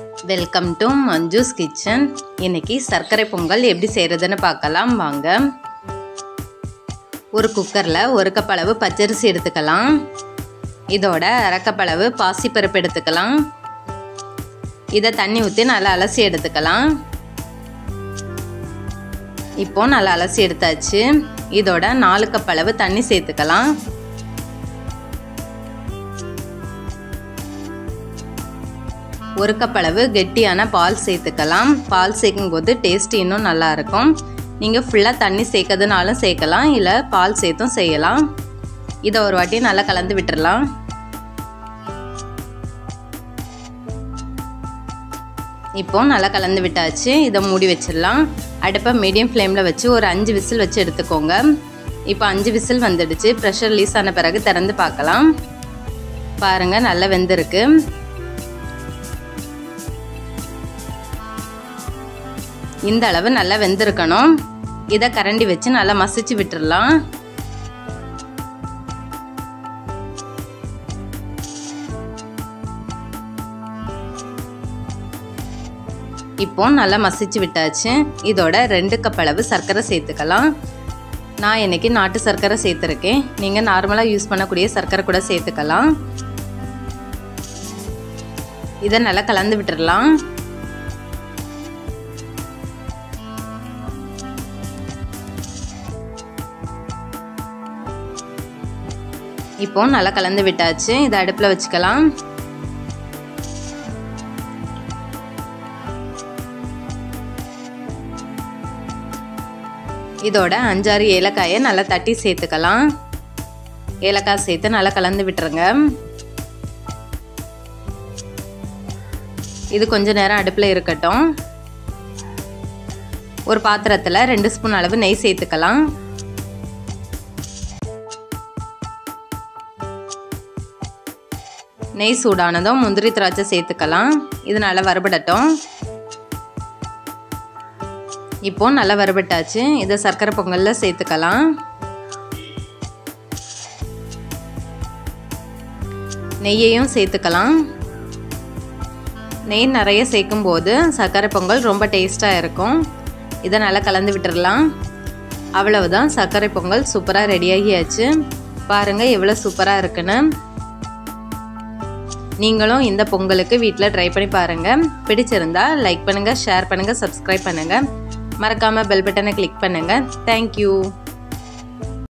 welcome to Manju's kitchen இன்னைக்கு சர்க்கரை பொங்கல் எப்படி செய்கிறதுன்னு பார்க்கலாம் வாங்க ஒரு குக்கரில் ஒரு கப் அளவு பச்சரிசி எடுத்துக்கலாம் இதோட அரை கப் அளவு பாசிப்பருப்பு எடுத்துக்கலாம் இதை தண்ணி ஊற்றி நல்லா அலசி எடுத்துக்கலாம் இப்போ நல்லா அலசி எடுத்தாச்சு இதோட நாலு கப் அளவு தண்ணி சேர்த்துக்கலாம் ஒரு கப் அளவு கெட்டியான பால் சேர்த்துக்கலாம் பால் சேர்க்கும் போது டேஸ்ட் இன்னும் நல்லா இருக்கும் நீங்கள் ஃபுல்லாக தண்ணி சேர்க்கறதுனாலும் சேர்க்கலாம் இல்லை பால் சேர்த்தும் செய்யலாம் இதை ஒரு வாட்டி நல்லா கலந்து விட்டுறலாம் இப்போ நல்லா கலந்து விட்டாச்சு இதை மூடி வச்சிடலாம் அடுப்பை மீடியம் ஃப்ளேமில் வச்சு ஒரு அஞ்சு விசில் வச்சு எடுத்துக்கோங்க இப்போ அஞ்சு விசில் வந்துடுச்சு ப்ரெஷர் ரிலீஸ் ஆன பிறகு திறந்து பார்க்கலாம் பாருங்கள் நல்லா வெந்திருக்கு இந்த அளவு நல்லா வெந்திருக்கணும் இதை கரண்டி வச்சு நல்லா மசிச்சு விட்டுடலாம் இப்போ நல்லா மசிச்சு விட்டாச்சு இதோட ரெண்டு கப் அளவு சர்க்கரை சேர்த்துக்கலாம் நான் இன்னைக்கு நாட்டு சர்க்கரை சேர்த்துருக்கேன் நீங்கள் நார்மலாக யூஸ் பண்ணக்கூடிய சர்க்கரை கூட சேர்த்துக்கலாம் இதை நல்லா கலந்து விட்டுடலாம் இப்போ நல்லா கலந்து விட்டாச்சு இதை அடுப்பில் வச்சுக்கலாம் இதோட அஞ்சாறு ஏலக்காயை நல்லா தட்டி சேர்த்துக்கலாம் ஏலக்காய் சேர்த்து நல்லா கலந்து விட்டுருங்க இது கொஞ்ச நேரம் அடுப்பில் இருக்கட்டும் ஒரு பாத்திரத்தில் ரெண்டு ஸ்பூன் அளவு நெய் சேர்த்துக்கலாம் நெய் சூடானதும் முந்திரி திராட்சை சேர்த்துக்கலாம் இது நல்லா வறுபடட்டும் இப்போ நல்லா வறுபட்டாச்சு இதை சர்க்கரை பொங்கலில் சேர்த்துக்கலாம் நெய்யையும் சேர்த்துக்கலாம் நெய் நிறைய சேர்க்கும் போது சர்க்கரை பொங்கல் ரொம்ப டேஸ்ட்டாக இருக்கும் இதை நல்லா கலந்து விட்டுடலாம் அவ்வளவுதான் சர்க்கரை பொங்கல் சூப்பராக ரெடியாகியாச்சு பாருங்கள் எவ்வளோ சூப்பராக இருக்குன்னு நீங்களும் இந்த பொங்கலுக்கு வீட்டில் ட்ரை பண்ணி பாருங்கள் பிடிச்சிருந்தா லைக் பண்ணுங்கள் ஷேர் பண்ணுங்கள் சப்ஸ்கிரைப் பண்ணுங்கள் மறக்காமல் பெல் பட்டனை கிளிக் பண்ணுங்கள் தேங்க்யூ